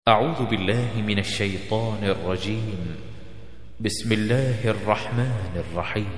أعوذ بالله من الشيطان الرجيم بسم الله الرحمن الرحيم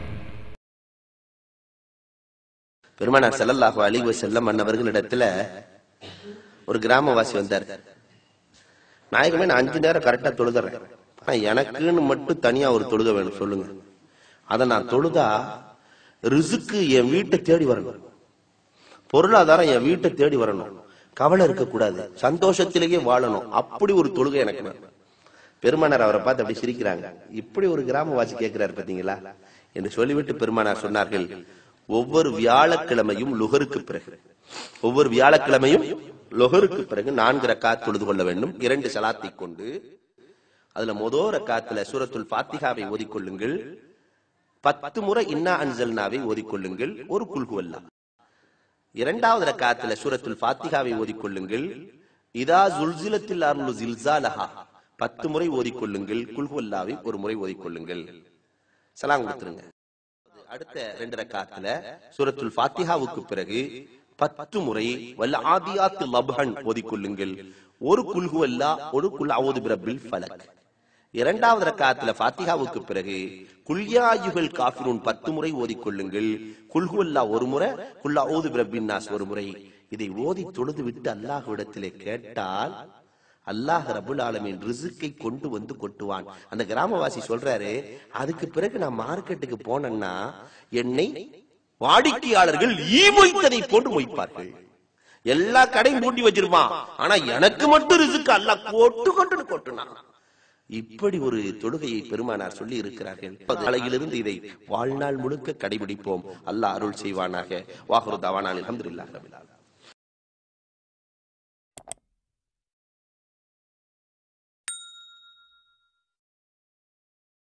பெருமானார் ஸல்லல்லாஹு அலைஹி வஸல்லம் அன்னவர்களிடத்துல ஒரு கிராமவாசி வந்தார் நாயகமே நான் அஞ்சு நேரம் கரெக்டா தொழுதுறேன் ஆனா எனக்குன்னு மட்டும் தனியா ஒரு தொழுக வேணும் சொல்லுங்க அத நான் தொழுதா ரிசுக்கு என் வீட்டை தேடி வரணும் பொருளாதாரம் என் வீட்டை தேடி வரணும் கவலை இருக்கக்கூடாது சந்தோஷத்திலேயே வாழணும் அப்படி ஒரு தொழுகை எனக்கு வேணும் பெருமானார் அவரை பார்த்து அப்படி சிரிக்கிறாங்க இப்படி ஒரு கிராமவாசி கேட்கிறாரு பாத்தீங்களா என்று சொல்லிவிட்டு பெருமானார் சொன்னார்கள் ஒவ்வொரு வியாழக்கிழமையும் லுகருக்கு பிறகு ஒவ்வொரு வியாழக்கிழமையும் லுகருக்கு பிறகு நான்கு ரக்காத் தொழுது கொள்ள வேண்டும் இரண்டு சலாத்தை கொண்டு அதுல மொதோ ரக்காத்துல சூரத்துல் ஃபாத்திகாவை ஓதிக்கொள்ளுங்கள் பத்து முறை இன்னா அன்சல்னாவை ஓதிக்கொள்ளுங்கள் ஒரு குல்குவல்லா இரண்டாவது ரக்காத்துல சூரத்துல் ஃபாத்திகாவை ஓதிக்கொள்ளுங்கள் இதா ஜுல்சிலத்தில் அருள் ஜில்சாலஹா பத்து முறை ஓதிக்கொள்ளுங்கள் குல்குவல்லாவை ஒரு முறை ஓதிக்கொள்ளுங்கள் சலாம் கொடுத்துருங்க அடுத்த ரெண்டு ரக்காத்துல சூரத்துல் ஃபாத்திகாவுக்கு பிறகு பத்து முறை வல்ல ஆதியாத்து லப்ஹன் ஓதிக்கொள்ளுங்கள் ஒரு குல்குவல்லா ஒரு குல் அவுது பிரபில் ஃபலக் இரண்டாவது ரக்காத்துல ஃபாத்திகாவுக்கு பிறகு குல்யாயுகள் காஃபிரூன் பத்து முறை ஓதிக்கொள்ளுங்கள் குல்குவல்லா ஒரு முறை குல்லா ஓது பிரபின் நாஸ் ஒரு முறை இதை ஓதி தொழுது விட்டு அல்லாஹ்விடத்திலே கேட்டால் அல்லாஹ் ரபுல் ஆலமின் ரிசுக்கை கொண்டு வந்து கொட்டுவான் அந்த கிராமவாசி சொல்றாரு அதுக்கு பிறகு நான் மார்க்கெட்டுக்கு போனேன்னா என்னை வாடிக்கையாளர்கள் ஈ மொய்த்ததை போன்று மொய்ப்பார்கள் எல்லா கடையும் பூட்டி வச்சிருப்பான் ஆனா எனக்கு மட்டும் ரிசுக்கு அல்லாஹ் கொட்டு கொண்டு கொட்டுனான் இப்படி ஒரு தொழுகையை பெருமானார் சொல்லி இருக்கிறார்கள் நாளையிலிருந்து இதை வாழ்நாள் முழுக்க கடைபிடிப்போம் அல்லாஹ் அருள் செய்வானாக வாகுரு தவானால் அல்ஹம்துலில்லாஹ் ரபில் ஆலமீன்